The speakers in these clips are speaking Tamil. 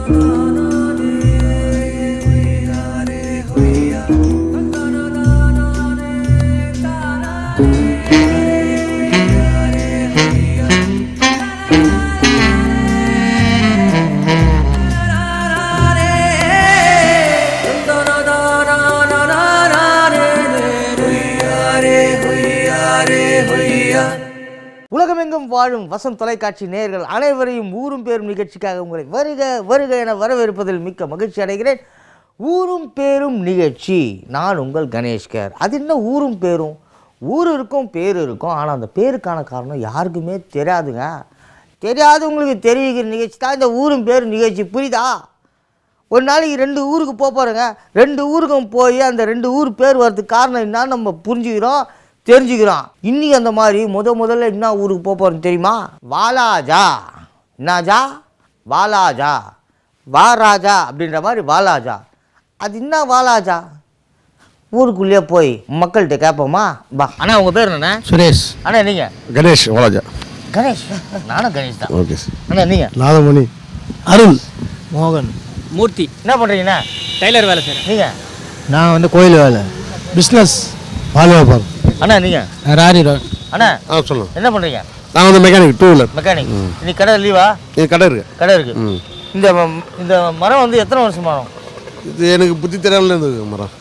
உலகமெங்கும் வாழும் வசம் தொலைக்காட்சி நேயர்கள் அனைவரையும் ஊரும் பேரும் நிகழ்ச்சிக்காக உங்களை வருக வருக என வரவேற்பதில் மிக்க மகிழ்ச்சி அடைகிறேன் ஊரும் பேரும் நிகழ்ச்சி நான் உங்கள் கணேஷ்கர் அது என்ன ஊரும் பேரும் ஊர் இருக்கும் பேர் இருக்கும் ஆனால் அந்த பேருக்கான காரணம் யாருக்குமே தெரியாதுங்க தெரியாதவங்களுக்கு தெரிவிக்கிற நிகழ்ச்சி தான் இந்த ஊரும் பேரும் நிகழ்ச்சி புரியுதா ஒரு நாளைக்கு ரெண்டு ஊருக்கு போக போகிறோங்க ரெண்டு ஊருக்கும் போய் அந்த ரெண்டு ஊர் பேர் வர்றதுக்கு காரணம் என்னன்னு நம்ம புரிஞ்சுக்கிறோம் தெரிஞ்சுக்கிறோம் இன்னைக்கு அந்த மாதிரி முத முதல்ல என்ன ஊருக்கு போக போகிறோம் தெரியுமா வாலாஜா என்னாஜா வாலாஜா வாராஜா அப்படின்ற மாதிரி வாலாஜா அது என்ன வாலாஜா ஊருக்குள்ளேயே போய் மக்கள்கிட்ட கேட்போமா பா அண்ணா உங்கள் பேர் என்ன சுரேஷ் அண்ணா நீங்கள் கணேஷ் வாலாஜா கணேஷ் நானும் கணேஷ் தான் ஓகே சார் அண்ணா நீங்கள் நாதமணி அருள் மோகன் மூர்த்தி என்ன பண்ணுறீங்கண்ணா டைலர் வேலை சார் நீங்கள் நான் வந்து கோயில் வேலை பிஸ்னஸ் பால் வியாபாரம் அண்ணா நீங்கள் ராரி அண்ணா ஆ சொல்லுங்கள் என்ன பண்ணுறீங்க நான் வந்து மெக்கானிக் டூ வீலர் மெக்கானிக் இன்னைக்கு கடை லீவா இது கடை இருக்கு கடை இருக்கு ம் இந்த ம- இந்த மரம் வந்து எத்தனை வருஷம் மரம் இது எனக்கு புத்தி தெரியாமல் இருந்தது மரம்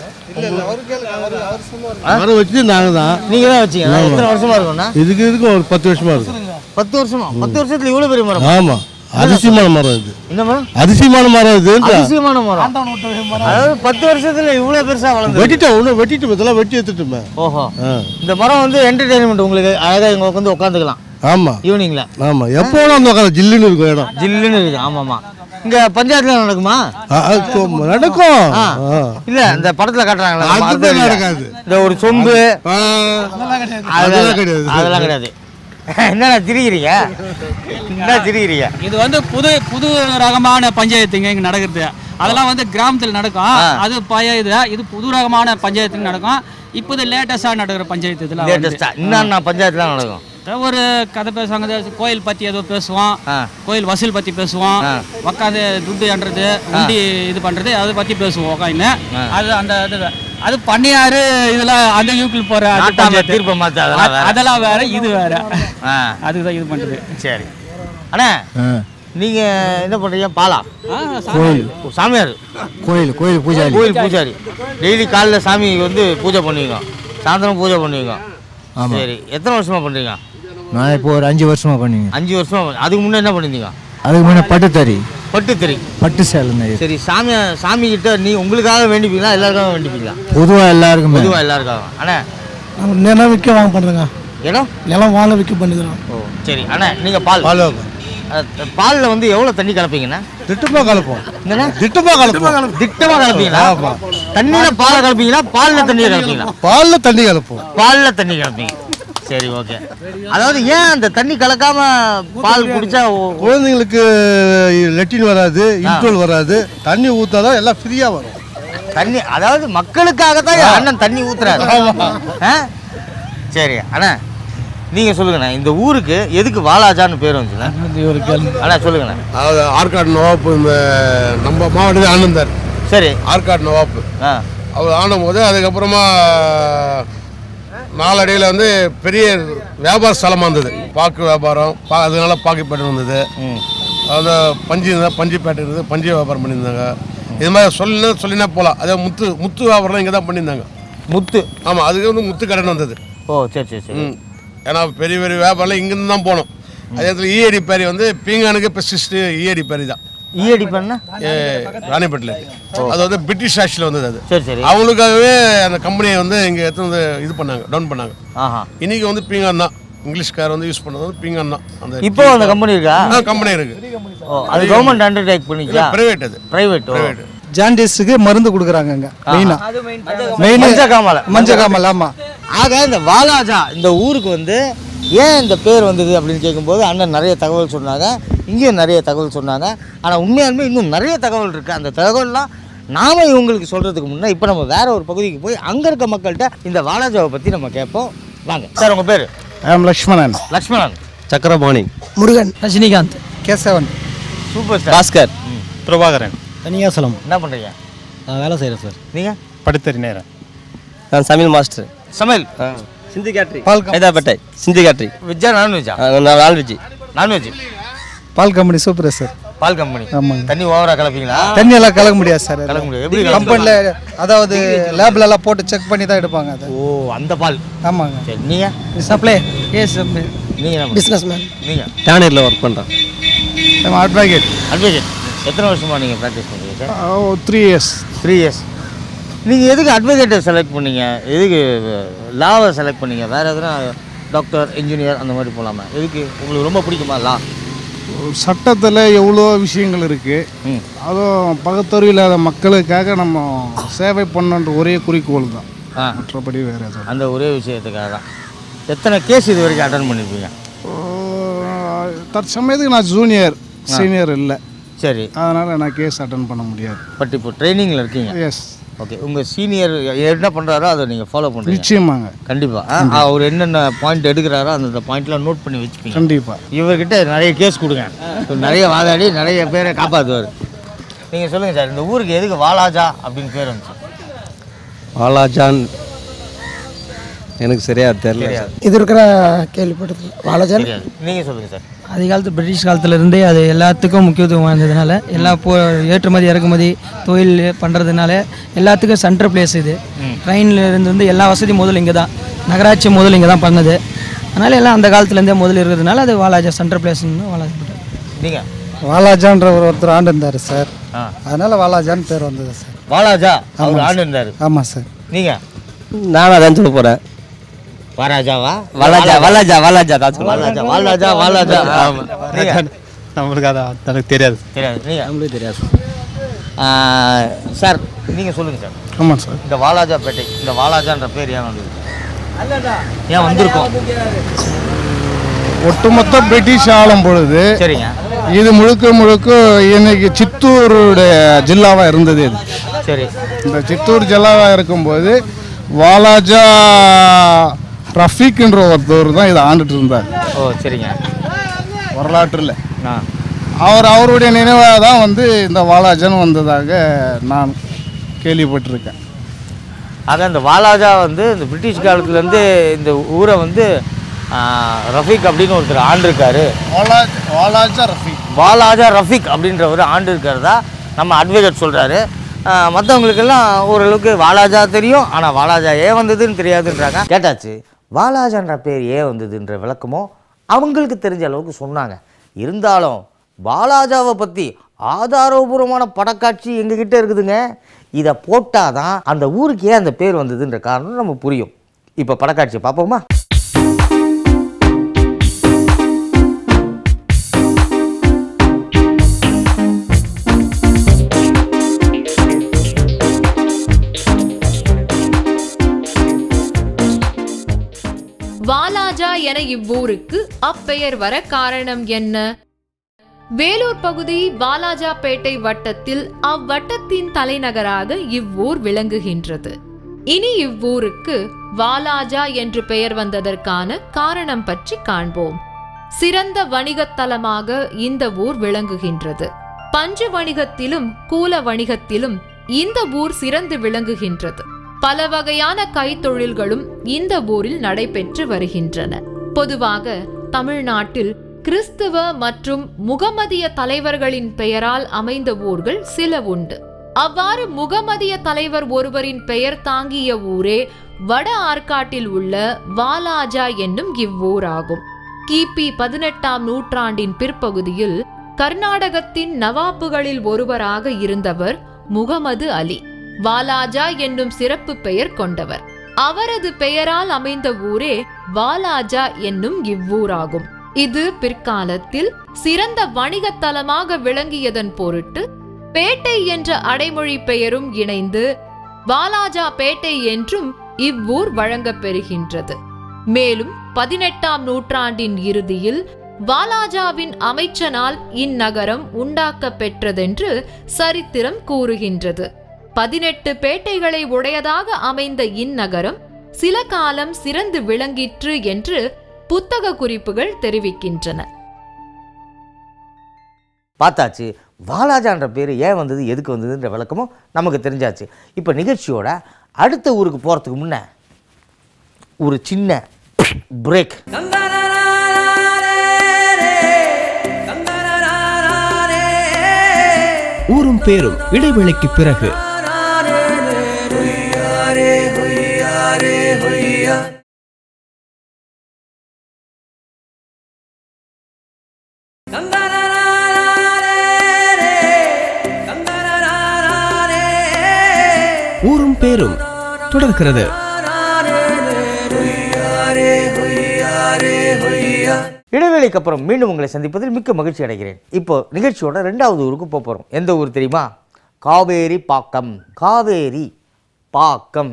மரம் வச்சு நாங்கள் தான் நீங்க தான் வச்சீங்க எத்தனை வருஷமா இருக்கும்ண்ணா இதுக்கு இதுக்கு ஒரு பத்து வருஷமா இருக்கும் பத்து வருஷமா பத்து வருஷத்துல இவ்வளவு பெரிய மரம் ஆமாம் அதிசயமான மரம் இது இந்த மரம் அதிசயமான மரம் இது அதிசயமான மரம் அதாவது பத்து வருஷத்துல இவ்வளவு பெருசா வளர்ந்து வெட்டிட்டோம் இன்னும் வெட்டிட்டு இதெல்லாம் வெட்டி எடுத்துட்டுமே ஓஹோ ஆ இந்த மரம் வந்து என்டர்டைன்மெண்ட் உங்களுக்கு அழகா இங்க வந்து உட்காந்துக்கலாம் ஆமாம் ஈவினிங்ல ஆமாம் எப்போ வேணாலும் வந்து உட்காந்து ஜில்லுன்னு இருக்கும் இடம் ஜில்லுன்னு இருக்குது ஆமாமா இங்க பஞ்சாயத்துல நடக்குமா ஆ, அது சொ- நடக்கும் ஆ. ஆ. இல்ல இந்த படத்துல காட்டுறாங்களா நம்ம அதுதான் அறுபது நடக்காது. இந்த ஒரு சொம்பு ஆ. அதெல்லாம் அதெல்லாம் கிடையாது அதெல்லாம் கிடையாது என்னடா திரிகிறீங்க என்ன திரிகிறீங்க இது வந்து புது புது ரகமான பஞ்சாயத்துங்க இங்க நடக்கிறது அதெல்லாம் வந்து கிராமத்தில் நடக்கும் ஆ. அது பழைய இது இது புது ரகமான பஞ்சாயத்துங்க நடக்கும் இப்போ இது லேட்டஸ்டாக நடக்கிற பஞ்சாயத்து இதெல்லாம் வந்து. லேட்டஸ்டா என்னென்ன பஞ்சாயத்துல நடக்கும் ஒரு கதை பேசுவாங்க இது கோயில் பற்றி ஏதோ பேசுவோம் ஆ கோயில் வசூல் பற்றி பேசுவோம் ஆ. உட்காந்து துட்டு எண்றது உண்டி இது பண்ணுறது அதை பற்றி பேசுவோம் உட்காந்து ஆ. அது அந்த இது அது பண்ணியாரு இதெல்லாம் அந்த யூக்கில் போகிற நாட்டாம தீர்ப்பை மாத்து அதெல்லாம் வேற. அதெல்லாம் வேற இது வேற ஆ அதுக்கு தான் இது பண்ணுறது சரி அண்ணா நீங்க என்ன பண்றீங்க பாலா கோயில் ஓ, சாமியார் கோயில் கோயில் பூஜாரி கோயில் பூஜாரி டெய்லி காலைல சாமி வந்து பூஜை பண்ணுவீங்க சாயந்தரம் பூஜை பண்ணுவீங்க சரி எத்தனை வருஷமா பண்றீங்க நான் இப்போ ஒரு அஞ்சு வருஷமா பண்ணுவீங்க அஞ்சு வருஷமா பண்ணி- அதுக்கு முன்னே என்ன பண்ணிருந்தீங்க அதுக்கு முன்னே பட்டுத்தறி பட்டு தெரி பட்டு சேலை நிறைய சரி சாமி சாமி கிட்ட நீ உங்களுக்காக வேண்டிப்பீங்களா எல்லாருக்காக வேண்டிப்பீங்களா பொதுவாக எல்லாருக்குமே பொதுவா எல்லாருக்காக அண்ணா நம்ம நிலம் விற்க வாங்க பண்ணுறேங்க இடம் நிலம் வாங்க விற்க பண்ணிக்கிறோம் ஓ சரி அண்ணா நீங்க பால் பால் அஹ், பால்ல வந்து எவ்வளவு தண்ணி கலப்பீங்கண்ணா திட்டமாக கலப்போம் என்னண்ணா திட்டமாக கலப்போம் திட்டமா கலப்பீங்களா தண்ணியில பாலை கலப்பீங்களா பால்ல தண்ணியை கலப்பீங்களா பாலில் தண்ணி கலப்போம் பால்ல தண்ணி கலப்பீங்க சரி ஓகே அதாவது ஏன் அந்த தண்ணி கலக்காம பால் குடிச்சா ஓ- குழந்தைங்களுக்கு லெட்டின் வராது இன்ட்ரோல் வராது தண்ணி ஊற்றாதான் எல்லாம் ஃப்ரீயாக வரும் தண்ணி அதாவது மக்களுக்காக தான் என் அண்ணன் தண்ணி ஊத்துறாரு ஆ? சரி அண்ணா நீங்க சொல்லுங்கண்ணா இந்த ஊருக்கு எதுக்கு வாலாஜான்னு பேர் வந்துச்சுண்ணா அண்ணா சொல்லுங்கண்ணா அதாவது ஆற்காடு நவாப்பு இந்த நம்ம மாவட்டத்தில் ஆனந்தார் சரி ஆற்காடு நவாப்பு ஆ அவர் ஆனும்போது அதுக்கப்புறமா நாளடைவில் வந்து பெரிய வியாபார ஸ்தலமாக இருந்தது பாக்கு வியாபாரம் பா அதனால பாக்கிப்பேட்டை இருந்தது ம் அந்த பஞ்சு இருந்தால் பஞ்சுப்பேட்டை இருந்தது பஞ்சு வியாபாரம் பண்ணியிருந்தாங்க இது மாதிரி சொல்லினா சொல்லினா போகலாம் அதே முத்து முத்து வியாபாரம் இங்கே தான் பண்ணியிருந்தாங்க முத்து ஆமாம் அதுக்கு வந்து முத்து கடன் வந்தது ஓ சரி சரி சரி ம் ஏன்னா பெரிய பெரிய வியாபாரம் இங்கேருந்து தான் போனோம் அதே இடத்துல ஈயடி பேரி வந்து பீங்கானுக்கு பெஸ்டிஸ்ட்டு ஈயடி பேரி தான் ஈயடி பண்ணா ஏ, ராணிப்பேட்டில் இருக்கு அது வந்து பிரிட்டிஷ் ஆட்சியில் வந்தது அது சரி சரி அவங்களுக்காகவே அந்த கம்பெனியை வந்து இங்கே எடுத்து வந்து இது பண்ணாங்க டவுன் பண்ணாங்க ஆஹா இன்னைக்கு வந்து பீங்கான் தான் இங்கிலீஷ்கார் வந்து யூஸ் பண்ணது வந்து பீங்கான் தான் அந்த இப்போ அந்த கம்பெனி இருக்கா கம்பெனி இருக்கு ஓ அது கவர்மெண்ட் அண்டர்டேக் பண்ணிச்சா பிரைவேட் அது பிரைவேட் பிரைவேட் ஜாண்டிஸுக்கு மருந்து கொடுக்குறாங்க அங்கே மெயினாக மெயின் மஞ்சக்காமலை மஞ்சக்காமல் ஆமாம் ஆக இந்த வாலாஜா இந்த ஊருக்கு வந்து ஏன் இந்த பேர் வந்தது அப்படின்னு கேட்கும்போது அண்ணன் நிறைய தகவல் சொன்னாங்க இங்கேயும் நிறைய தகவல் சொன்னாங்க ஆனால் உண்மையாலுமே இன்னும் நிறைய தகவல் இருக்குது அந்த தகவல்லாம் நாம இவங்களுக்கு சொல்கிறதுக்கு முன்னே இப்போ நம்ம வேற ஒரு பகுதிக்கு போய் அங்கே இருக்க மக்கள்கிட்ட இந்த வாலாஜாவை பற்றி நம்ம கேட்போம் வாங்க சார் உங்கள் பேர் I'm Lakshmanan Lakshmanan Chakrapani Murugan Rajinikanth Kesavan super star Baskar Prabhakaran Thaniyasalam என்ன பண்ணுறீங்க நான் வேலை செய்கிறேன் சார் நீங்கள் படுத்தறிஞர் நான் சமையல் மாஸ்டர் சமையல் சிந்தி கேட்ரி ஹைதராபேட்டை சிந்தி கேட்ரி வெஜ்ஜா நான்வெஜ்ஜா நான் நான்வெஜ் நான்வெஜ் பால் கம்பெனி சூப்பர் சார் பால் கம்பெனி ஆமாங்க. தண்ணி ஓவரா கலப்பீங்களா தண்ணி எல்லாம் கலக்க முடியாது சார் கலக்க முடியாது எப்படி கம்பெனியில் அதாவது லேப்ல எல்லாம் போட்டு செக் பண்ணி தான் எடுப்பாங்க அது ஓ அந்த பால் ஆமாங்க சரி நீங்கள் சப்ளை எஸ் நீங்கள் என்ன பிஸ்னஸ் மேன் நீங்கள் டேனரில் ஒர்க் பண்ணுறேன் அட்வொகேட் அட்வொகேட் எத்தனை வருஷமா நீங்கள் ப்ராக்டிஸ் பண்ணுறீங்க sir three years three years நீங்கள் எதுக்கு அட்வொகேட்டை செலக்ட் பண்ணீங்க எதுக்கு லாவை செலக்ட் பண்ணீங்க வேறு எதுனா டாக்டர் இன்ஜினியர் அந்த மாதிரி போகலாமா எதுக்கு உங்களுக்கு ரொம்ப பிடிக்குமா லா சட்டத்தில் எவ்வளோ விஷயங்கள் இருக்குது ம் அதுவும் பகுத்தறிவு இல்லாத மக்களுக்காக நம்ம சேவை பண்ணன்ற ஒரே குறிக்கோள் தான் ஆ மற்றபடி வேறு எதுவும் அந்த ஒரே விஷயத்துக்காக தான் எத்தனை கேஸ் இது வரைக்கும் அட்டன் பண்ணியிருப்பீங்க ஓ, தற்சமயத்துக்கு நான் ஜூனியர் சீனியர் இல்லை சரி அதனால் நான் கேஸ் அட்டன் பண்ண முடியாது பட் இப்போ ட்ரைனிங்கில் இருக்கீங்க எஸ் ஓகே உங்கள் சீனியர் என்ன பண்ணுறாரோ அதை நீங்கள் ஃபாலோ பண்ணுறீங்க நிச்சயமாங்க கண்டிப்பாக அவர் என்னென்ன பாயிண்ட் எடுக்கிறாரோ அந்த பாயிண்ட்லாம் நோட் பண்ணி வச்சுப்பீங்க கண்டிப்பாக இவர்கிட்ட நிறைய கேஸ் கொடுங்க இவர் நிறைய வாதாடி நிறைய பேரை காப்பாற்றுவார் நீங்கள் சொல்லுங்கள் சார் இந்த ஊருக்கு எதுக்கு வாலாஜா அப்படின்னு பேர் வந்துச்சு வாலாஜான் எனக்கு சரியா தெரியல தெரியாது இது இருக்கிற கேள்விப்பட்டது வாழஜன் தெரியாது நீங்கள் சொல்லுங்கள் சார் ஆதி காலத்து பிரிட்டிஷ் காலத்துலேருந்தே அது எல்லாத்துக்கும் முக்கியத்துவம் வாய்ந்ததுனால எல்லா போ ஏற்றுமதி இறக்குமதி தொழில் பண்ணுறதுனால எல்லாத்துக்கும் சென்டர் பிளேஸ் இது ட்ரெயினில் இருந்து வந்து எல்லா வசதியும் முதல்ல இங்கே தான் நகராட்சி முதல்ல இங்கே தான் பண்ணுது அதனால் எல்லாம் அந்த காலத்துலேருந்தே முதல்ல இருக்கிறதுனால அது வாலாஜா சென்டர் பிளேஸ்னு வாலாஜா போட்டாங்க நீங்கள் வாலாஜான்ற ஒரு ஒருத்தர் ஆண்டு இருந்தார் சார் ஆ அதனால வாலாஜான்னு பேர் வந்தது சார் வாலாஜா அவர் ஆண்டு இருந்தார் ஆமாம் சார் நீங்கள் நானும் அதான் சொல்ல போகிறேன் வாராஜாவா வாலாஜா வாலாஜா வாலாஜா தான் சொல்லுவேன் வாலாஜா வாலாஜா வாலாஜா ஆமாம் நீங்கள் நம்மளுக்கு அதான் எனக்கு தெரியாது தெரியாது நீங்கள் நம்மளுக்கு தெரியாது சார் நீங்கள் சொல்லுங்கள் சார் ஆமாம் சார் இந்த வாலாஜா பேட்டை இந்த வாலாஜான்ற பேர் ஏன் வந்தது ஏன் வந்திருக்கோம் ஒட்டுமொத்த பிரிட்டிஷ் ஆளும் பொழுது சரிங்க இது முழுக்க முழுக்க இன்னைக்கு சித்தூருடைய ஜில்லாவாக இருந்தது இது சரி இந்த சித்தூர் ஜில்லாவாக இருக்கும்போது வாலாஜா ரஃபீக்ன்ற ஒருத்தர் தான் இதை ஆண்டுட்டு இருந்தார் ஓ சரிங்க வரலாற்றில் ஆ அவர் அவருடைய நினைவாக தான் வந்து இந்த வாலாஜன் வந்ததாக நான் கேள்விப்பட்டிருக்கேன் ஆக இந்த வாலாஜா வந்து இந்த பிரிட்டிஷ் காலத்துலேருந்து இந்த ஊரை வந்து ஆ, ரஃபீக் அப்படின்னு ஒருத்தர் ஆண்டிருக்காரு வாலாஜ் வாலாஜா ரஃபீக் வாலாஜா ரஃபீக் அப்படின்றவர் ஆண்டு இருக்கிறதா நம்ம அட்வொகேட் சொல்கிறாரு மற்றவங்களுக்கெல்லாம் ஓரளவுக்கு வாலாஜா தெரியும் ஆனால் வாலாஜா ஏன் வந்ததுன்னு தெரியாதுன்றாங்க கேட்டாச்சு வாலாஜான்ற பேர் ஏன் வந்ததுன்ற விளக்கமோ அவங்களுக்கு தெரிஞ்ச அளவுக்கு சொன்னாங்க இருந்தாலும் வாலாஜாவை பற்றி ஆதாரபூர்வமான படக்காட்சி எங்ககிட்ட இருக்குதுங்க இதை போட்டால் தான் அந்த ஊருக்கு ஏன் அந்த பேர் வந்ததுன்ற காரணம் நம்ம புரியும் இப்போ படக்காட்சியை பார்ப்போமா வாலாஜா என இவ்வூருக்கு அப்பெயர் வர காரணம் என்ன வேலூர் பகுதி வாலாஜாபேட்டை வட்டத்தில் அவ்வட்டத்தின் தலைநகராக இவ்வூர் விளங்குகின்றது இனி இவ்வூருக்கு வாலாஜா என்று பெயர் வந்ததற்கான காரணம் பற்றி காண்போம் சிறந்த வணிகத் தலமாக இந்த ஊர் விளங்குகின்றது பஞ்சு வணிகத்திலும் கூல வணிகத்திலும் இந்த ஊர் சிறந்து விளங்குகின்றது பல வகையான கைத்தொழில்களும் இந்த ஊரில் நடைபெற்று வருகின்றன பொதுவாக தமிழ்நாட்டில் கிறிஸ்துவ மற்றும் முகமதிய தலைவர்களின் பெயரால் அமைந்த ஊர்கள் சில உண்டு அவ்வாறு முகமதிய தலைவர் ஒருவரின் பெயர் தாங்கிய ஊரே வட ஆற்காட்டில் உள்ள வாலாஜா என்னும் இவ்வூராகும் கிபி பதினெட்டாம் நூற்றாண்டின் பிற்பகுதியில் கர்நாடகத்தின் நவாப்புகளில் ஒருவராக இருந்தவர் முகமது அலி வாலாஜா என்னும் சிறப்பு பெயர் கொண்டவர் அவரது பெயரால் அமைந்த ஊரே வாலாஜா என்னும் இவ்வூராகும் இது பிற்காலத்தில் சிறந்த வணிகத் தலமாக விளங்கியதன் பொருட்டு பேட்டை என்ற அடைமொழி பெயரும் இணைந்து வாலாஜா பேட்டை என்றும் இவ்வூர் வழங்கப் பெறுகின்றது மேலும் பதினெட்டாம் நூற்றாண்டின் இறுதியில் வாலாஜாவின் அமைச்சனால் இந்நகரம் உண்டாக்கப் பெற்றதென்று சரித்திரம் கூறுகின்றது பதினெட்டு பேட்டைகளை உடையதாக அமைந்த இந்நகரம் சில காலம் சிறந்து விளங்கிற்று என்று புத்தக குறிப்புகள் தெரிவிக்கின்றன பார்த்தாச்சு வாலாஜான்ற பேர் ஏன் வந்தது எதுக்கு வந்ததுன்ற விளக்கமும் நமக்கு தெரிஞ்சாச்சு இப்போ நிகழ்ச்சியோட அடுத்த ஊருக்கு போகிறதுக்கு முன்ன ஒரு சின்ன பிரேக் ஊரும் பேரும் இடைவேளைக்கு பிறகு ஊரும் பேரும் தொடர்கிறது இடைவேளைக்கு அப்புறம் மீண்டும் உங்களை சந்திப்பதில் மிக்க மகிழ்ச்சி அடைகிறேன் இப்போ நிகழ்ச்சியோட ரெண்டாவது ஊருக்கு போக போகிறோம் எந்த ஊர் தெரியுமா காவேரி பாக்கம் காவேரி பாக்கம்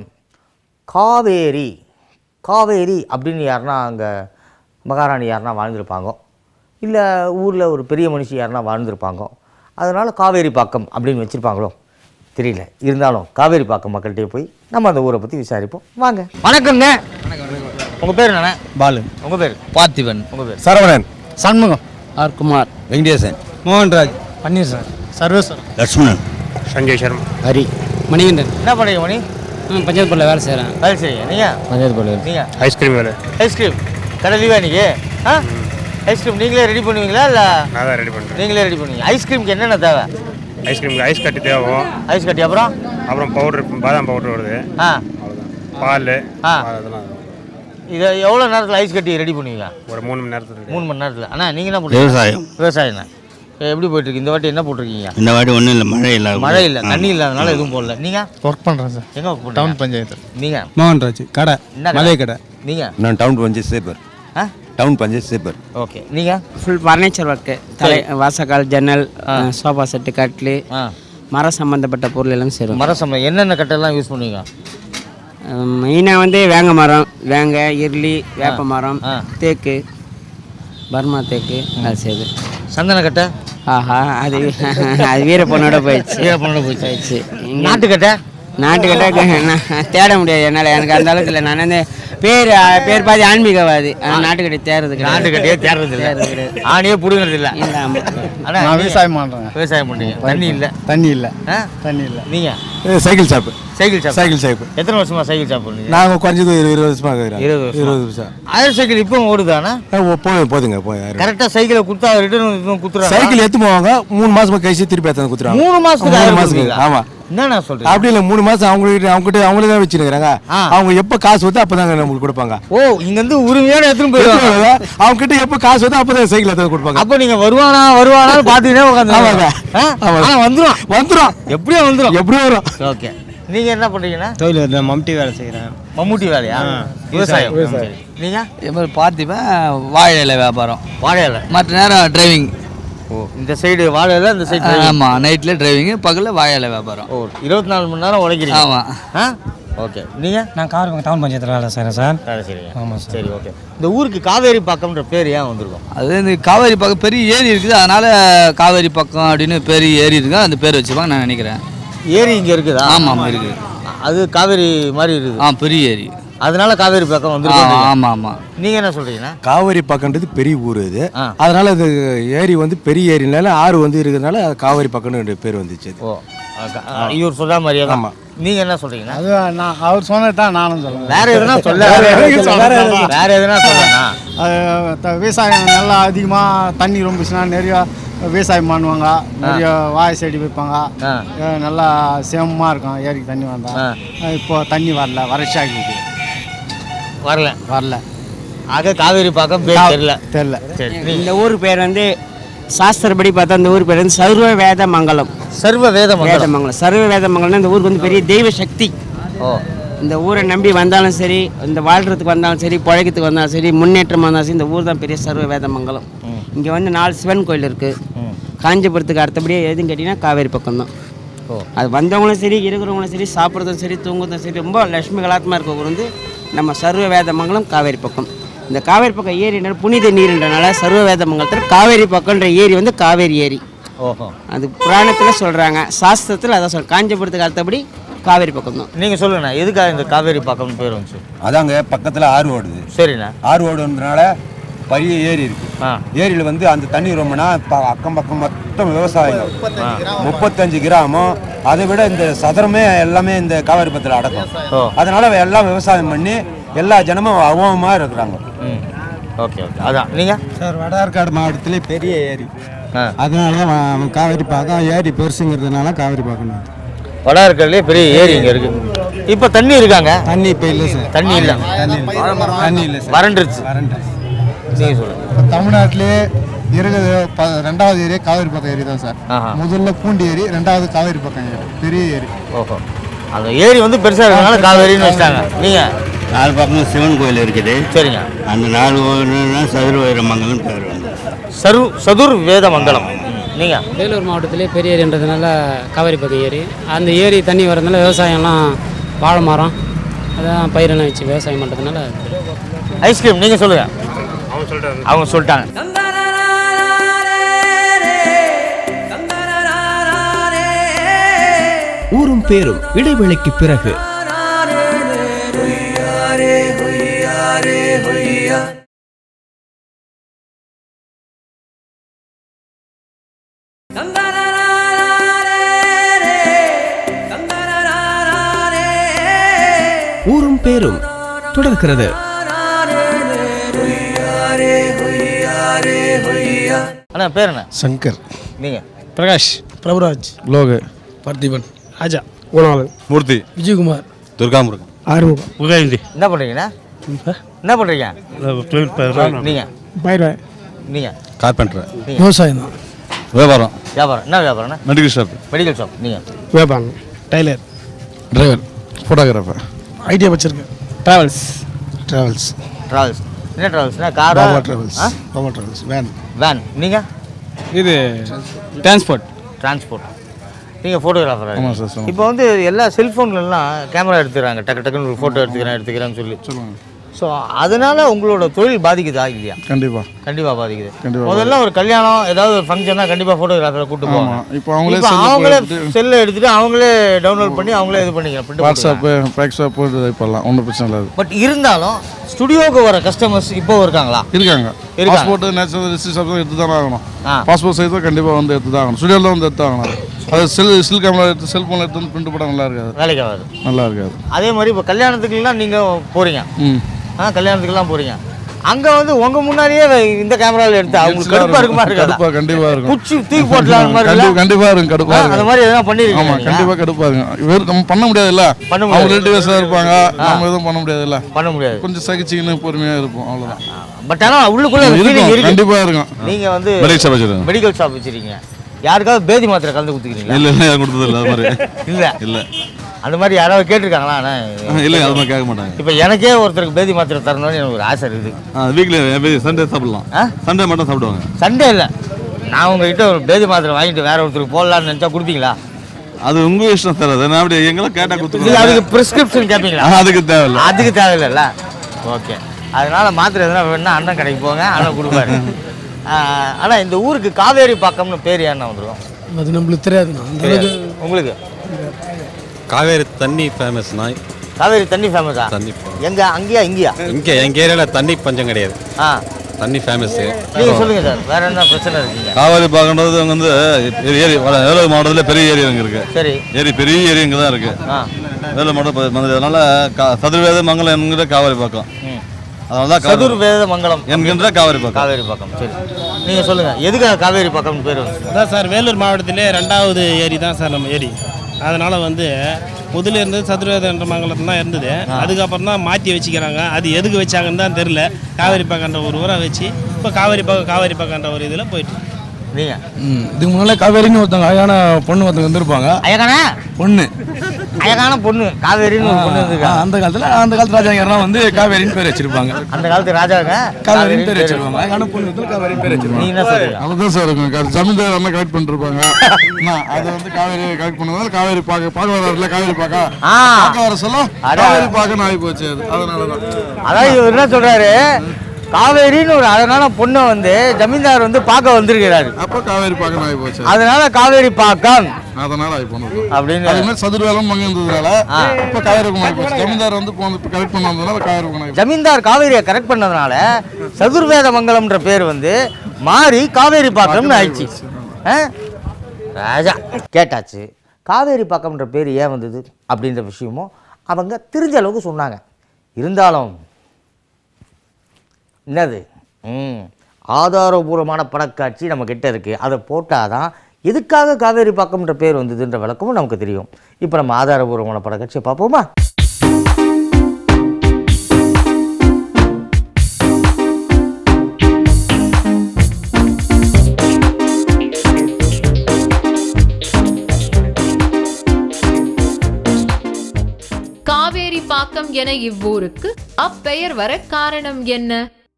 காவேரி காவேரி அப்படின்னு யாருன்னா அங்கே மகாராணி யாருன்னா வாழ்ந்திருப்பாங்க இல்லை ஊரில் ஒரு பெரிய மனுஷி யாருன்னா வாழ்ந்திருப்பாங்க அதனால் காவேரி பாக்கம் அப்படின்னு வச்சுருப்பாங்களோ தெரியல இருந்தாலும் காவேரி பாக்கம் மக்கள்கிட்டே போய் நம்ம அந்த ஊரை பற்றி விசாரிப்போம் வாங்க வணக்கம்ங்க உங்கள் பேர் என்னண்ணே பாலு உங்கள் பேர் பார்த்திபன் உங்கள் பேர் சரவணன் சண்முகம் ஆர் குமார் வெங்கடேசன் மோகன்ராஜ் பன்னீர் சார் சர்வேஸ்வரன் லட்சுமணன் சஞ்சய் சர்மா ஹரி மணிகண்டன் என்ன பண்ணுறீங்க மணி பஞ்சாயத்து போர்டில் வேலை செய்கிறேன் வேலை செய்யுங்க நீங்கள் பஞ்சாயத்து போர்டில் நீங்கள் ஐஸ்கிரீம் வேலை ஐஸ்கிரீம் கடை லீவா இன்னைக்கு ஆ ஐஸ்கிரீம் நீங்களே ரெடி பண்ணுவீங்களா இல்லை நான் தான் ரெடி பண்ணுறேன் நீங்களே ரெடி பண்ணுவீங்க ஐஸ்கிரீமுக்கு என்னென்ன தேவை ஐஸ்கிரீமுக்கு ஐஸ் கட்டி தேவை ஐஸ் கட்டி அப்புறம் அப்புறம் பவுடர் பாதாம் பவுடர் வருது ஆ அவ்வளோதான் பால் ஆ. அதெல்லாம் இதை எவ்வளோ நேரத்தில் ஐஸ் கட்டி ரெடி பண்ணுவீங்க ஒரு மூணு மணி நேரத்துக்கு மூணு மணி நேரத்தில் அண்ணா நீங்கள் என்ன பண்ணுறீங்க விவசாயம் விவசாயம்ண்ணா எப்படி போயிட்டுருக்கு இந்த வாட்டி என்ன போட்டிருக்கீங்க இந்த வாட்டி ஒன்றும் இல்லை மழை இல்லை மழை இல்லை தண்ணி இல்லாதனால எதுவும் போடல நீங்கள் ஒர்க் பண்ணுறேன் சார் எங்கே ஒர்க் டவுன் பண்ணுறீங்க பஞ்சாயத்து நீங்கள் மோகன்ராஜ் கடை என்ன கடை? மளிகை கடை நீங்கள் நான் டவுன் பஞ்சாயத்து சேப்பர் ஆ டவுன் பஞ்சாயத்து சேப்பர் ஓகே நீங்கள் ஃபுல் ஃபர்னிச்சர் ஒர்க்கு தலை வாசக்கால் ஜன்னல் சோஃபா செட்டு கட்லு ஆ மரம் சம்மந்தப்பட்ட பொருள் எல்லாம் சேரும் மர சம்பளம் என்னென்ன கட்டெல்லாம் யூஸ் பண்ணுவீங்க மெயினாக வந்து வேங்க மரம் வேங்க இருளி வேப்ப மரம் ஆ. தேக்கு பர்மா தேக்கு அது செய்யுது சந்தன கட்டை ஆஹா அது அது வீர பொண்ணோட போயிடுச்சு வீரப்பனோட போயிடுச்சு. போயிடுச்சு இங்க நாட்டுக்கட்டை நாட்டுக்கிட்ட நான் தேட முடியாது என்னால் எனக்கு அந்த அளவுக்கு இல்லை நான் வந்து பேர் பேர் பாதி ஆன்மீகவாதி ஆனால் நாட்டுக்கிட்ட தேர்றது கிடையாது. நாட்டுக்கட்டையே தேர்றது இல்லை தேர்றது கிடையாது. ஆணியே பிடுங்கிறது இல்லை இல்லை ஆமாம் அண்ணா நான் நீங்க விவசாயம் பண்ணுறேன் விவசாயம் பண்ணுறீங்க தண்ணி இல்லை தண்ணி இல்லை ஆ தண்ணி இல்லை நீங்கள் cycle shop cycle shop cycle shop எத்தனை வருஷமா சைக்கிள் ஷாப் பண்ணுறீங்க நாங்கள் குறைஞ்சது ஒரு இருபது வருஷமாக இருக்கிறோம் இருபது வருஷம் இருபது வருஷம் ஆயிரம் சைக்கிள் இப்போ ஓடுதாண்ணா போதும் போதுங்க போய் கரெக்டாக சைக்கிளை கொடுத்தா ரிட்டர்ன் குத்துறாங்க சைக்கிள் எடுத்து போவாங்க மூணு மாசமா கழிச்சு திருப்பி எடுத்து குத்துறாங்க மூணு மாசத்துக்கு மூணு ஆயிரம் மாசத்துக்கு கொடுப்பீங்களா? ஆமா என்னண்ணா சொல்கிறீங்க அப்படி இல்லை மூணு மாசம் அவங்ககிட்ட அவங்ககிட்ட அவங்களே தான் வச்சுருக்காங்க ஆ. அவங்க எப்போ காசு வருதோ அப்போ தாங்க நம்மளுக்கு கொடுப்பாங்க ஓ இங்கேருந்து உரிமையோட எடுத்துன்னு போயிடுவாங்க அவங்க கிட்ட எப்போ காசு வருதோ அப்போ தான் சைக்கிள் எடுத்து கொடுப்பாங்க அப்போ நீங்கள் வருவானா வருவானான்னு பார்த்துக்கிட்டே உட்காந்து ஆமாங்க. ஆமாங்க. ஆ வந்துடும் வந்துடும் எப்படியும் வந்துடும் எப்படியும் வரும் ஓகே நீங்கள் என்ன பண்ணுறீங்கண்ணா தொழில் வந்து மம்டி வேலை செய்கிறேன் மம்முட்டி வேலையா விவசாயம் நீங்கள் இது மாதிரி பார்த்திப்பேன் வாழை இலை வியாபாரம் வாழை இலை மற்ற நேரம் டிரைவிங் ஓ இந்த சைடு வாழை இலை இந்த சைடு ஆமாம் நைட்டில் டிரைவிங் பகலில் வாழை இலை வியாபாரம் ஓ இருபத்தி நாலு மணி நேரம் உழைக்கிறீங்க ஆமாம் ஆ ஓகே நீங்கள் நான் கார் டவுன் பஞ்சாயத்தில் வேலை செய்கிறேன் சார் வேலை செய்றீங்க சரி ஓகே இந்த ஊருக்கு காவேரி பாக்கம்ன்ற பேர் ஏன் வந்திருக்கும் அது இந்த காவேரி பக்கம் பெரிய ஏரி இருக்குது அதனால காவேரி பக்கம் அப்படின்னு பெரிய ஏரி இருக்கு அந்த பேர் வச்சுப்பாங்க நான் நினைக்கிறேன் ஏரி இங்கே இருக்குதா ஆமாம் ஆமாம் இருக்குது அது காவேரி மாதிரி இருக்குது ஆ பெரிய ஏரி அதனால காவேரி பக்கம் ஆ வந்துருக்கு ஆமாம் ஆமாம் நீங்கள் என்ன சொல்கிறீங்கண்ணா காவேரி பக்கம்ன்றது பெரிய ஊர் இது ஆ. அதனால இது ஏரி வந்து பெரிய ஏரினால ஆறு வந்து இருக்கிறதுனால காவேரி பக்கம்னு பேர் வந்துச்சு அது. ஓ அ, க- அ, இவர் சொல்ற மாதிரியே தான் ஆமா. நீங்கள் என்ன சொல்கிறீங்கன்னா அது நான் அவர் சொன்னது தான் நானும் சொல்லுவேன் வேற எதுனா சொல்ல வேற எதுனா சொல்லண்ணா அது த- விவசாயம் நல்லா அதிகமாக தண்ணி ரொம்பிச்சுன்னா நிறைய விவசாயம் பண்ணுவாங்க நிறைய வாழை செடி வைப்பாங்க ஆ அஹ் நல்லா சேமமாக இருக்கும் ஏரிக்கு தண்ணி வந்தா ஆ. அஹ் இப்போ தண்ணி வரல வறட்சி ஆகிடுது வரல வரல ஆக காவேரி பாக்கம் பேர் தெரியல தெரில சரி நீ இந்த ஊர் பேர் வந்து சாஸ்திரப்படி பார்த்தா இந்த ஊர் பேர் வந்து சர்வ வேத மங்கலம் சர்வ வேத மங்கலம் வேதமங்கலம் சர்வ வேதமங்கலம் இந்த ஊருக்கு வந்து பெரிய தெய்வ சக்தி ஓ இந்த ஊரை நம்பி வந்தாலும் சரி இந்த வாழ்கிறதுக்கு வந்தாலும் சரி பிழைக்கிறதுக்கு வந்தாலும் சரி முன்னேற்றமாக இருந்தாலும் சரி இந்த ஊர் தான் பெரிய சர்வ வேதமங்கலம் இங்கே வந்து நாலு சிவன் கோயில் இருக்குது காஞ்சிபுரத்துக்கு அடுத்தபடியே எதுன்னு கேட்டிங்கன்னா காவேரி பக்கம்தான் ஓ அது வந்தவங்களும் சரி இருக்கிறவங்களும் சரி சாப்பிட்றதும் சரி தூங்குறதும் சரி ரொம்ப லட்சுமி கலாத்மா இருக்க ஊர் வந்து நம்ம சர்வ வேதமங்கலம் காவேரி பக்கம் இந்த காவேரி பக்கம் ஏரின்ற புனித நீர்ன்றனால சர்வ வேதமங்கலத்தில் காவேரி பக்கம்ன்ற ஏரி வந்து காவேரி ஏரி ஓஹோ அது புராணத்தில் சொல்கிறாங்க சாஸ்திரத்தில் அதான் சொல் காஞ்சிபுரத்துக்கு அடுத்தபடி காவேரி பக்கம் தான் நீங்கள் சொல்லுங்கண்ணா எதுக்காக இந்த காவேரி பாக்கம்னு பேர் வந்துச்சு அதாங்க பக்கத்தில் ஆறு ஓடுது சரிண்ணா ஆறு ஓடுன்றனால பெரிய ஏரி இருக்கு ஏரியில் வந்து அந்த தண்ணி ரொம்பனா ப- அக்கம் பக்கம் மொத்தம் விவசாயம் முப்பத்தஞ்சு கிராமம் அதை விட இந்த சதுரமே எல்லாமே இந்த காவேரி பத்தில் அடக்கும் அதனால எல்லாம் விவசாயம் பண்ணி எல்லா ஜனமும் அவமாக இருக்கிறாங்க ஓகே ஓகே அதான் நீங்கள் சார் வடார்காடு மாவட்டத்திலே பெரிய ஏரி அதனால தான் காவேரி பாக்கம் ஏரி பெருசுங்கிறதுனால காவேரி பார்க்கணும் வடா இருக்கிறதுலே பெரிய ஏரி இங்கே இருக்கு இப்போ தண்ணி இருக்காங்க தண்ணி இப்போ இல்லை சார் தண்ணி இல்லை தண்ணி இல்லை தண்ணி இல்லை சார் வறண்டுருச்சு வறண்டுருச்சு நீங்கள் சொல்லுங்கள் இப்போ தமிழ்நாட்டிலே இருக்குது ப- ரெண்டாவது ஏரி காவேரி பக்கம் ஏரி தான் சார் ஆஹா. முதல்ல பூண்டி ஏரி ரெண்டாவது காவேரி பக்கம் ஏரி பெரிய ஏரி ஓஹோ அந்த ஏரி வந்து பெருசாக இருக்கிறதுனால காவேரின்னு வச்சிட்டாங்க நீங்கள் நாலு பக்கமும் சிவன் கோயில் இருக்குது சரிங்க அந்த நாலு கோயில்னா சதுர வைரமங்கலம் பேர் வந்து சரு சதுர் வேத மங்கலம் நீங்கள் வேலூர் மாவட்டத்திலே பெரிய ஏரின்றதுனால காவேரி பக்கம் ஏரி அந்த ஏரி தண்ணி வரதுனால விவசாயம்லாம் வாழை மரம் அதான் பயிரெல்லாம் வச்சு விவசாயம் பண்ணுறதுனால ஐஸ்கிரீம் நீங்கள் சொல்லுங்கள் அவங்க சொல்லிட்டாங்க அவங்க சொல்லிட்டாங்க ஊரும் பேரும் இடைவேளைக்கு பிறகு ஊரும் பேரும் தொடர்கிறது அண்ணா பேர் என்ன சங்கர் நீங்கள் பிரகாஷ் பிரபுராஜ் லோகு பார்த்திபன் ராஜா குணாலன் மூர்த்தி விஜயகுமார் துர்காமுருகன் ஆறுமுகம் உதயநிதி என்ன பண்ணுறீங்கண்ணா என்ன பண்ணுறீங்க நீங்கள் பயிர் நீங்கள் கார்பெண்டர் விவசாயம் தான் வியாபாரம் வியாபாரம் என்ன வியாபாரம்ண்ணா மெடிக்கல் ஷாப் மெடிக்கல் ஷாப் நீங்கள் வியாபாரம் டைலர் டிரைவர் ஃபோட்டோகிராஃபர் ஐடியா வச்சிருக்கேன் ட்ராவல்ஸ் ட்ராவல்ஸ் ட்ராவல்ஸ் என்ன ட்ராவல்ஸ்னா car Baba travels Baba travels van van நீங்கள் இது டிரான்ஸ்போர்ட் டிரான்ஸ்போர்ட் நீங்கள் ஃபோட்டோகிராஃபர் ஆமாம் சார், சொல்லுங்க. இப்போ வந்து எல்லா செல்ஃபோன்லலாம் கேமரா எடுத்துக்கிறாங்க டக்கு டக்குன்னு ஒரு ஃபோட்டோ எடுத்துக்கிறேன் எடுத்துக்கிறேன்னு சொல்லி சொல்லுங்க ஸோ அதனால உங்களோட தொழில் பாதிக்குதா இல்லையா கண்டிப்பாக கண்டிப்பாக பாதிக்குது கண்டிப்பா முதல்ல ஒரு கல்யாணம் ஏதாவது ஒரு ஃபங்க்ஷனா கண்டிப்பாக ஃபோட்டோகிராஃபரை கூட்டு ஆமா. போவாங்க இப்போ அவங்களே இப்போ செல்லை அவங்களே எடுத்துட்டு- செல்லை எடுத்துட்டு அவங்களே டவுன்லோட் பண்ணி அவங்களே இது பண்ணிக்கலாம் print போட்டுக்கலாம். வாட்ஸ்அப்பு ஃபேக்ஸாப்பு இது பண்ணலாம் ஒன்றும் பிரச்சனை இல்லை அது. பட் இருந்தாலும் ஸ்டுடியோக்கு வர கஸ்டமர்ஸ் இப்போ இருக்காங்களா இருக்காங்க இருக்காங்க. பாஸ்போர்ட் நேச்சுரல் ரிசிப்ட் எடுத்து தானே ஆகணும் ஆ. பாஸ்போர்ட் சைஸ் தான் கண்டிப்பாக வந்து எடுத்து தான் ஆகணும் ஸ்டுடியோவில் தான் வந்து எடுத்து ஆகணும் அது செல் செல் கேமரா எடுத்து செல்ஃபோனில் எடுத்து வந்து பிரிண்ட் போட நல்லா இருக்காது வேலைக்கு ஆகாது நல்லா இருக்காது அதே மாதிரி இப்போ கல்யாணத்துக்குலாம் நீங்கள் போகிறீங்க ம் ஆ கல்யாணத்துக்குலாம் போகிறீங்க அங்கே வந்து உங்கள் முன்னாடியே இந்த கேமராவில் எடுத்து அவங்களுக்கு கடுப்பாக இருக்குமா இருக்காதா கடுப்பா கண்டிப்பாக இருக்கும் குச்சி தூக்கி போட்டலாம் மாதிரி கண்டிப்பா இல்ல? கண்டிப்பா இருக்கும் கடுப்பா ஆ, இருக்கும் அந்த மாதிரி எதனா பண்ணிருக்கீங்களா ஆமா நீங்க? கண்டிப்பா கடுப்பா இருக்கும் வெறும் நம்ம பண்ண முடியாதுல்ல பண்ண அவங்க முடியாது. ரிலேட்டிவ்ஸாக இருப்பாங்க நம்ம எதுவும் பண்ண முடியாதுல்ல பண்ண முடியாது கொஞ்சம் சகிச்சுக்கின்னு பொறுமையா இருப்போம் அவ்வளவுதான் பட் ஆனால் உள்ளுக்குள்ளே அந்த feeling இருக்கும் இருக்கு கண்டிப்பா இருக்கும் நீங்கள் வந்து Medical shop வச்சிருக்கோம். மெடிக்கல் ஷாப் வச்சிருக்கீங்க யாருக்காவது பேதி மாத்திரை கலந்து கொடுத்துக்கிறீங்களா இல்ல இல்ல யாரும் கொடுத்தது இல்ல அது மாதிரி இல்ல இல்ல அந்த மாதிரி யாராவது கேட்டிருக்காங்களா அண்ணா ஆ, இல்ல அது மாதிரி கேட்க மாட்டாங்க இப்போ எனக்கே ஒருத்தருக்கு பேதி மாத்திரை தரணும்னு எனக்கு ஒரு ஆசை இருக்குது வீக்லி சண்டே சாப்பிடலாம் சண்டே மட்டும் சாப்பிடுவாங்க சண்டே இல்லை நான் உங்ககிட்ட ஒரு பேதி மாத்திரை வாங்கிட்டு வேற ஒருத்தருக்கு போடலாம்னு நினச்சா கொடுப்பீங்களா அது உங்க இஷ்டம் சார் அது நான் அப்படி எங்கெல்லாம் கேட்டா இல்லை கொடுத்துருவாங்க அதுக்கு ப்ரிஸ்கிரிப்ஷன் கேட்பீங்களா ஆ, அதுக்கு தேவையில்ல. அதுக்கு தேவையில்லைல்ல ஓகே அதனால மாத்திரை எதுனா வேணும்னா அண்ணன் கடைக்கு போங்க அண்ணன் கொடுப்பாரு ஆனால் இந்த ஊருக்கு காவேரி பாக்கம்னு பேர் ஏன்னா வந்துடும் அது நம்மளுக்கு தெரியாதுண்ணா அந்த அளவுக்கு உங்களுக்கு காவேரி தண்ணி ஃபேமஸ் நாய் காவேரி தண்ணி ஃபேமஸா தண்ணி எங்க அங்கேயா இங்கேயா இங்கே எங்கள் ஏரியாவில் தண்ணி பஞ்சம் கிடையாது ஆ தண்ணி ஃபேமஸு நீங்கள் சொல்லுங்கள் சார் வேற என்ன பிரச்சனை இருக்கீங்க காவேரி பார்க்கறது அங்க வந்து ஏரி வட- வேலூர் மாவட்டத்தில் பெரிய ஏரி அங்கே இருக்கு சரி ஏரி பெரிய ஏரி இங்கே தான் இருக்கு ஆ வேலூர் மாவட்டம் வந்து அதனால கா- சதுர்வேத மங்கலம் என்கிற காவேரி பக்கம் அதனால தான் காவேரி- சதுர்வேத மங்கலம் என்கின்ற காவேரி பக்கம் காவேரி பக்கம் சரி நீங்கள் சொல்லுங்கள் எதுக்காக காவேரி பக்கம்னு பேர் வந்து அதான் சார் வேலூர் மாவட்டத்திலே ரெண்டாவது ஏரி தான் சார் நம்ம ஏரி அதனால் வந்து முதல்ல இருந்தது சதுரவேதன்ற மங்கலத்தில் தான் இருந்தது அதுக்கப்புறம் தான் மாற்றி வச்சுக்கிறாங்க அது எதுக்கு வச்சாங்கன்னு தான் தெரில காவேரி பக்கன்ற ஒரு ஊரை வச்சு இப்போ காவேரி பக்கம் காவேரி பக்கன்ற ஒரு இதில் போயிட்டு நீங்கள் ம் இதுக்கு முன்னால காவேரின்னு ஒருத்தவங்க அழகான பொண்ணு ஒருத்தவங்க வந்திருப்பாங்க அழகான பொண்ணு அழகான பொண்ணு காவேரின்னு ஒரு பொண்ணு ஆ, இருந்திருக்காங்க அந்த காலத்துல அந்த காலத்து ராஜாங்கெல்லாம் வந்து காவேரின்னு பேர் வச்சிருப்பாங்க அந்த காலத்து ராஜாங்க காவேரின்னு பேர் வச்சிருப்பாங்க அழகான பொண்ணு வந்து காவேரின்னு பேர் வச்சிருப்பாங்க நீ என்ன சொல்றீங்க அதுதான் சார் இருக்கும் க- ஜமீன்தார் அண்ணன் கலெக்ட் பண்ணிருப்பாங்க அது வந்து காவேரி கலெக்ட் பண்ணதால காவேரி பார்க்க பார்க்க வர்றாருல காவேரி பார்க்க ஆ. பார்க்க வர சொல்ல அட. காவேரி பார்க்க ஆகி போச்சு அது அதனால தான் அதாவது இவர் என்ன சொல்றாரு காவேரின்னு ஒரு அழகான பொண்ணை வந்து ஜமீன்தார் வந்து பார்க்க வந்திருக்கிறாரு அப்போ காவேரி பார்க்க ஆகி போச்சு அதனால காவேரி பாக்கம் அதனால ஆகி போனது அப்படின்னு அது மாதிரி சதுர்வேலம் மங்க இருந்ததுனால ஆ. இப்போ காவேரி பக்கம் ஆகி போச்சு ஜமீன்தார் வந்து இப்போ இப்போ கரெக்ட் பண்ணதுனால காவேரி பக்கம் ஆகி ஜமீன்தார் காவேரியை கரெக்ட் பண்ணதுனால சதுர்வேத மங்கலம்ன்ற பேர் வந்து மாறி காவேரி பாக்கம்னு ஆயிடுச்சு ஆ? ராஜா கேட்டாச்சு காவேரி பாக்கம்ன்ற பேர் ஏன் வந்தது அப்படின்ற விஷயமும் அவங்க தெரிஞ்ச அளவுக்கு சொன்னாங்க இருந்தாலும் என்னது ம் ஆதாரபூர்வமான படக்காட்சி நம்ம கிட்ட இருக்குது அதை போட்டால் தான் எதுக்காக காவேரி பாக்கம்ன்ற பேர் வந்ததுன்ற விளக்கமும் நமக்கு தெரியும் இப்போ நம்ம ஆதாரபூர்வமான படக்காட்சியை பார்ப்போமா காவேரி பாக்கம் என இவ்வூருக்கு அப்பெயர் வர காரணம் என்ன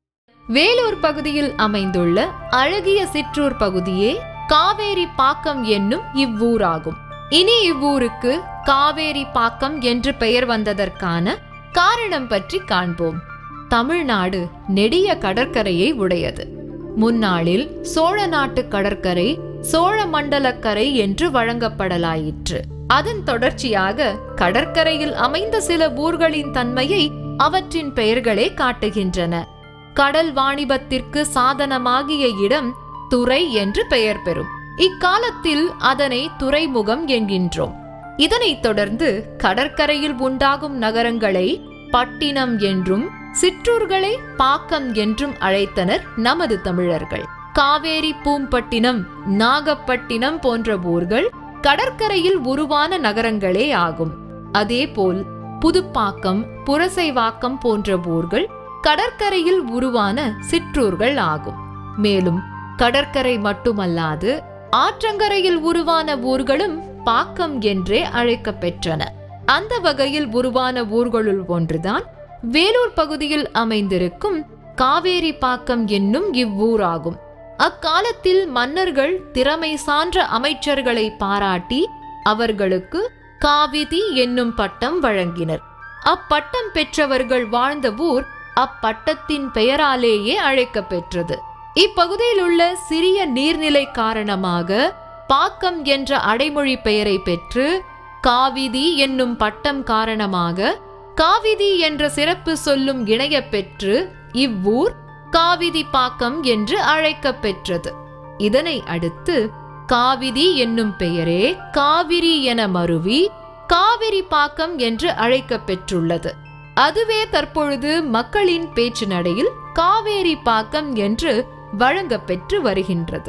வேலூர் பகுதியில் அமைந்துள்ள அழகிய சிற்றூர் பகுதியே காவேரி பாக்கம் என்னும் இவ்வூராகும் இனி இவ்வூருக்கு காவேரி பாக்கம் என்று பெயர் வந்ததற்கான காரணம் பற்றி காண்போம் தமிழ்நாடு நெடிய கடற்கரையை உடையது முன்னாளில் சோழ நாட்டு கடற்கரை சோழ மண்டலக்கரை என்று வழங்கப்படலாயிற்று அதன் தொடர்ச்சியாக கடற்கரையில் அமைந்த சில ஊர்களின் தன்மையை அவற்றின் பெயர்களே காட்டுகின்றன கடல் வாணிபத்திற்கு சாதனமாகிய இடம் துறை என்று பெயர் பெறும் இக்காலத்தில் அதனை துறைமுகம் என்கின்றோம் இதனைத் தொடர்ந்து கடற்கரையில் உண்டாகும் நகரங்களை பட்டினம் என்றும் சிற்றூர்களை பாக்கம் என்றும் அழைத்தனர் நமது தமிழர்கள் காவேரி பூம்பட்டினம் நாகப்பட்டினம் போன்ற ஊர்கள் கடற்கரையில் உருவான நகரங்களே ஆகும் அதேபோல் புதுப்பாக்கம் புரசைவாக்கம் போன்ற ஊர்கள் கடற்கரையில் உருவான சிற்றூர்கள் ஆகும் மேலும் கடற்கரை மட்டுமல்லாது ஆற்றங்கரையில் உருவான ஊர்களும் பாக்கம் என்றே அழைக்கப் பெற்றன அந்த வகையில் உருவான ஊர்களுள் ஒன்றுதான் வேலூர் பகுதியில் அமைந்திருக்கும் காவேரி பாக்கம் என்னும் இவ்வூராகும் அக்காலத்தில் மன்னர்கள் திறமை சான்ற அமைச்சர்களை பாராட்டி அவர்களுக்கு காவிதி என்னும் பட்டம் வழங்கினர் அப்பட்டம் பெற்றவர்கள் வாழ்ந்த ஊர் அப்பட்டத்தின் பெயராலேயே அழைக்கப் பெற்றது இப்பகுதியில் உள்ள சிறிய நீர்நிலை காரணமாக பாக்கம் என்ற அடைமொழி பெயரை பெற்று காவிதி என்னும் பட்டம் காரணமாக காவிதி என்ற சிறப்பு சொல்லும் இணைய பெற்று இவ்வூர் காவிதி பாக்கம் என்று அழைக்கப் பெற்றது இதனை அடுத்து காவிதி என்னும் பெயரே காவிரி என மருவி காவிரி பாக்கம் என்று அழைக்கப் பெற்றுள்ளது அதுவே தற்பொழுது மக்களின் பேச்சு நடையில் காவேரி பாக்கம் என்று வழங்கப் பெற்று வருகின்றது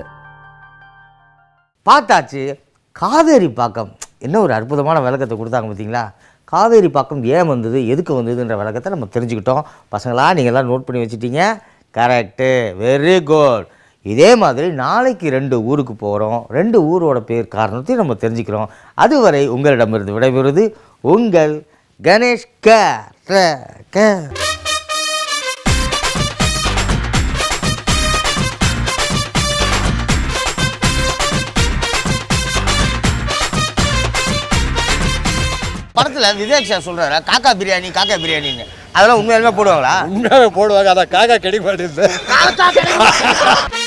பார்த்தாச்சு காவேரி பாக்கம் என்ன ஒரு அற்புதமான விளக்கத்தை கொடுத்தாங்க பார்த்தீங்களா காவேரி பாக்கம் ஏன் வந்தது எதுக்கு வந்ததுன்ற விளக்கத்தை நம்ம தெரிஞ்சுக்கிட்டோம் பசங்களா நீங்கள் எல்லாம் நோட் பண்ணி வச்சிட்டீங்க கரெக்டு வெரி குட் இதே மாதிரி நாளைக்கு ரெண்டு ஊருக்கு போகிறோம் ரெண்டு ஊரோட பேர் காரணத்தையும் நம்ம தெரிஞ்சுக்கிறோம் அதுவரை உங்களிடமிருந்து விடைபெறுவது உங்கள் கணேஷ் க ர, க படத்துல விவேக் சார் சொல்றாரு காக்கா பிரியாணி காக்கா பிரியாணின்னு அதெல்லாம் உண்மையாலுமே போடுவாங்களா உண்மையாவே போடுவாங்க அதான் காக்கா கிடைக்க மாட்டேங்குது